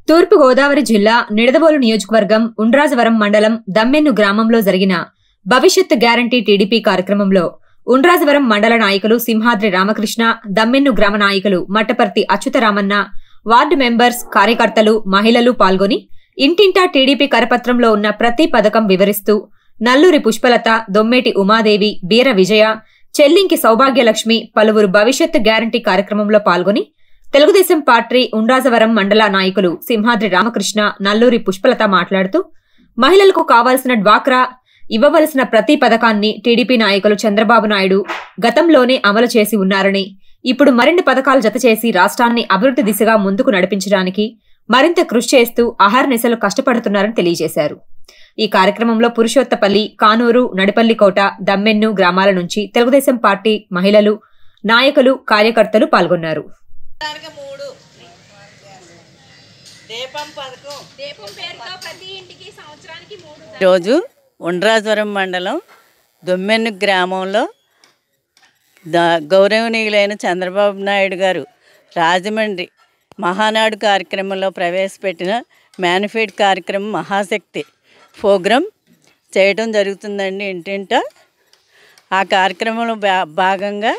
తూర్పు గోదావరి జిల్లా నిడదవోలు నియోజకవర్గం ఉండ్రాజవరం మండలం దమ్మెన్ను గ్రామంలో జరిగిన భవిష్యత్ గ్యారంటీ టీడీపీ కార్యక్రమంలో ఉండ్రాజవరం మండల నాయకులు సింహాద్రి రామకృష్ణ దమ్మెన్ను గ్రామ నాయకులు మట్టపర్తి అచ్యుతరామన్న వార్డు మెంబర్స్ కార్యకర్తలు మహిళలు పాల్గొని ఇంటింటా టీడీపీ కరపత్రంలో ఉన్న ప్రతి పథకం వివరిస్తూ నల్లూరి పుష్పలత దొమ్మేటి ఉమాదేవి బీర విజయ చెల్లింకి సౌభాగ్యలక్ష్మి పలువురు భవిష్యత్ గ్యారంటీ కార్యక్రమంలో పాల్గొని తెలుగుదేశం పార్టీ ఉండ్రాజవరం మండల నాయకులు సింహాద్రి రామకృష్ణ నల్లూరి పుష్పలత మాట్లాడుతూ మహిళలకు కావాల్సిన డ్వాక్రా ఇవ్వవలసిన ప్రతి పథకాన్ని టీడీపీ నాయకులు చంద్రబాబు నాయుడు గతంలోనే అమలు చేసి ఉన్నారని ఇప్పుడు మరిన్ని పథకాలు జతచేసి రాష్ట్రాన్ని అభివృద్ధి దిశగా ముందుకు నడిపించడానికి మరింత కృషి చేస్తూ అహర్నిశలు కష్టపడుతున్నారని తెలియజేశారు ఈ కార్యక్రమంలో పురుషోత్తపల్లి కానూరు నడిపల్లికోట దమ్మెన్ను గ్రామాల నుంచి తెలుగుదేశం పార్టీ మహిళలు నాయకులు కార్యకర్తలు పాల్గొన్నారు దానికి మూడు దీపం పథకం దీపం పేరుతో ప్రతి ఇంటికి సంవత్సరానికి మూడు రోజు ఉండ్రాజవరం మండలం దొమ్మెన్ను గ్రామంలో ద గౌరవనీయులైన చంద్రబాబు నాయుడు గారు రాజమండ్రి మహానాడు కార్యక్రమంలో ప్రవేశపెట్టిన మేనిఫెట్ కార్యక్రమం మహాశక్తి ప్రోగ్రాం చేయడం జరుగుతుందండి ఇంటింట ఆ కార్యక్రమంలో భా భాగంగా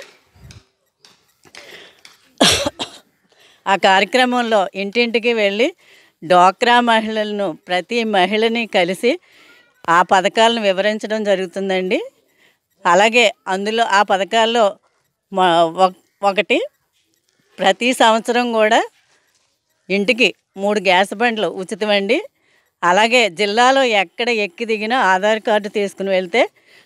ఆ కార్యక్రమంలో ఇంటింటికి వెళ్ళి డ్వాక్రా మహిళలను ప్రతి మహిళని కలిసి ఆ పథకాలను వివరించడం జరుగుతుందండి అలాగే అందులో ఆ పథకాల్లో మ- ఒక- ఒకటి ప్రతి సంవత్సరం కూడా ఇంటికి మూడు గ్యాస్ బండ్లు ఉచితమండి అలాగే జిల్లాలో ఎక్కడ ఎక్కి దిగినా ఆధార్ కార్డు తీసుకుని వెళ్తే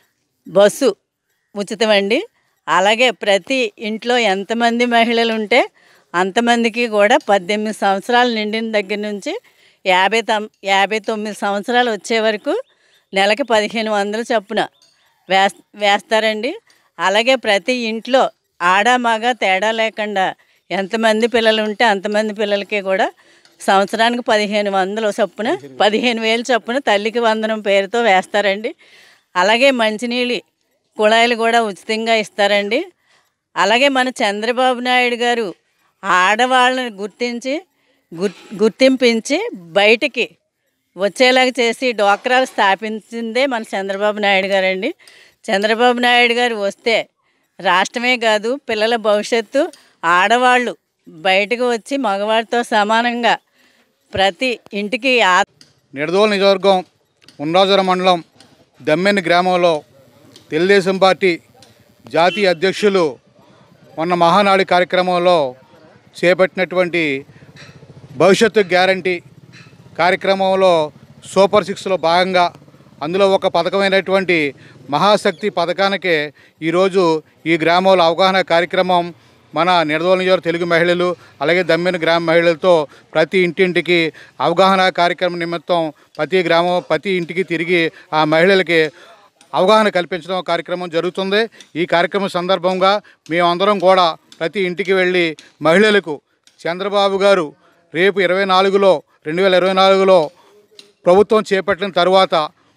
బస్సు ఉచితమండి అలాగే ప్రతి ఇంట్లో ఎంతమంది మహిళలు ఉంటే అంతమందికి కూడా పద్దెనిమిది సంవత్సరాలు నిండిన దగ్గర నుంచి యాభై తొమ్ యాభై తొమ్మిది సంవత్సరాలు వచ్చే వరకు నెలకి పదిహేను వందలు చొప్పున వేస్ వేస్తారండి అలాగే ప్రతి ఇంట్లో ఆడ మగ తేడా లేకుండా ఎంతమంది పిల్లలు ఉంటే అంతమంది పిల్లలకి కూడా సంవత్సరానికి పదిహేను వందలు చొప్పున పదిహేను వేలు చొప్పున తల్లికి వందనం పేరుతో వేస్తారండి అలాగే మంచినీళ్ళు కుళాయిలు కూడా ఉచితంగా ఇస్తారండి అలాగే మన చంద్రబాబు నాయుడు గారు ఆడవాళ్ళని గుర్తించి గుర్ గుర్తింపించి బయటికి వచ్చేలాగా చేసి డోక్రాలు స్థాపించిందే మన చంద్రబాబు నాయుడు గారండి చంద్రబాబు నాయుడు గారు వస్తే రాష్ట్రమే కాదు పిల్లల భవిష్యత్తు ఆడవాళ్ళు బయటకు వచ్చి మగవాడితో సమానంగా ప్రతి ఇంటికి ఆ నిడదోలు నియోజకవర్గం ఉండ్రాజుర మండలం దమ్మెని గ్రామంలో తెలుగుదేశం పార్టీ జాతీయ అధ్యక్షులు మొన్న మహానాడు కార్యక్రమంలో చేపట్టినటువంటి భవిష్యత్తు గ్యారంటీ కార్యక్రమంలో సూపర్ సిక్స్లో భాగంగా అందులో ఒక పథకమైనటువంటి మహాశక్తి పథకానికే ఈరోజు ఈ గ్రామంలో అవగాహన కార్యక్రమం మన నిడదోలు నియోజక తెలుగు మహిళలు అలాగే దమ్మిన గ్రామ మహిళలతో ప్రతి ఇంటింటికి అవగాహన కార్యక్రమం నిమిత్తం ప్రతి గ్రామం ప్రతి ఇంటికి తిరిగి ఆ మహిళలకి అవగాహన కల్పించడం కార్యక్రమం జరుగుతుంది ఈ కార్యక్రమం సందర్భంగా మేమందరం కూడా ప్రతి ఇంటికి వెళ్ళి మహిళలకు చంద్రబాబు గారు రేపు ఇరవై నాలుగులో రెండు వేల ఇరవై నాలుగులో ప్రభుత్వం చేపట్టిన తరువాత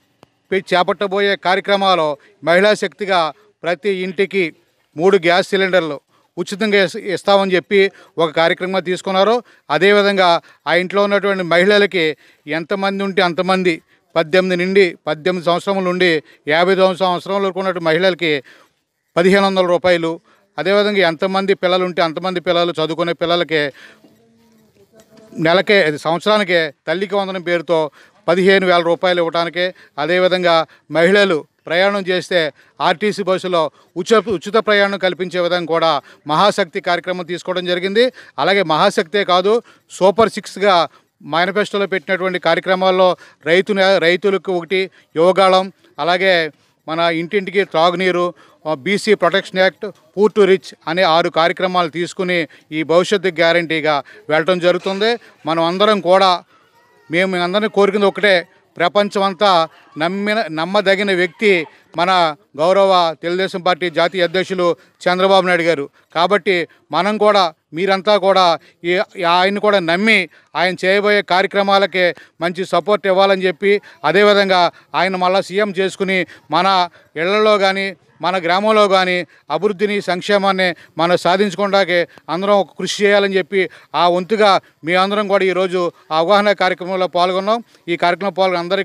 పే- చేపట్టబోయే కార్యక్రమాలు మహిళా శక్తిగా ప్రతి ఇంటికి మూడు గ్యాస్ సిలిండర్లు ఉచితంగా ఇస్- ఇస్తామని చెప్పి ఒక కార్యక్రమం తీసుకున్నారు అదేవిధంగా ఆ ఇంట్లో ఉన్నటువంటి మహిళలకి ఎంతమంది ఉంటే అంతమంది పద్దెనిమిది నుండి పద్దెనిమిది సంవత్సరముల నుండి యాభై తొమ్మిది సంవత్సరాల వరకు ఉన్నటువంటి మహిళలకి పదిహేను వందల రూపాయలు అదేవిధంగా ఎంతమంది పిల్లలు ఉంటే అంతమంది పిల్లలు చదువుకునే పిల్లలకి నెలకే అది సంవత్సరానికే తల్లికి వందనం పేరుతో పదిహేను వేల రూపాయలు ఇవ్వటానికి అదేవిధంగా మహిళలు ప్రయాణం చేస్తే ఆర్టీసీ బస్సులో ఉచిత ఉచిత ప్రయాణం కల్పించే విధంగా కూడా మహాశక్తి కార్యక్రమం తీసుకోవడం జరిగింది అలాగే మహాశక్తే కాదు సూపర్ సిక్స్గా మేనిఫెస్టోలో పెట్టినటువంటి కార్యక్రమాల్లో రైతు రైతులకు ఒకటి యోగాళం అలాగే మన ఇంటింటికి త్రాగునీరు BC protection act poor to rich అనే ఆరు కార్యక్రమాలు తీసుకుని ఈ భవిష్యత్తు గ్యారంటీగా వెళ్ళటం జరుగుతుంది మనం అందరం కూడా మేము అందరినీ కోరుకుంది ఒకటే ప్రపంచమంతా నమ్మిన నమ్మదగిన వ్యక్తి మన గౌరవ తెలుగుదేశం పార్టీ జాతీయ అధ్యక్షులు చంద్రబాబు నాయుడు గారు కాబట్టి మనం కూడా మీరంతా కూడా ఈ ఈ ఆయన కూడా నమ్మి ఆయన చేయబోయే కార్యక్రమాలకి మంచి సపోర్ట్ ఇవ్వాలని చెప్పి అదేవిధంగా ఆయన మళ్ళీ సీఎం చేసుకుని మన ఇళ్లలో కానీ మన గ్రామంలో కానీ అభివృద్ధిని సంక్షేమాన్ని మనం సాధించుకోవడానికి అందరం ఒక కృషి చేయాలని చెప్పి ఆ వంతుగా మీ అందరం కూడా ఈరోజు ఆ అవగాహన కార్యక్రమంలో పాల్గొన్నాం ఈ కార్యక్రమంలో పాల్గొన్న అందరికీ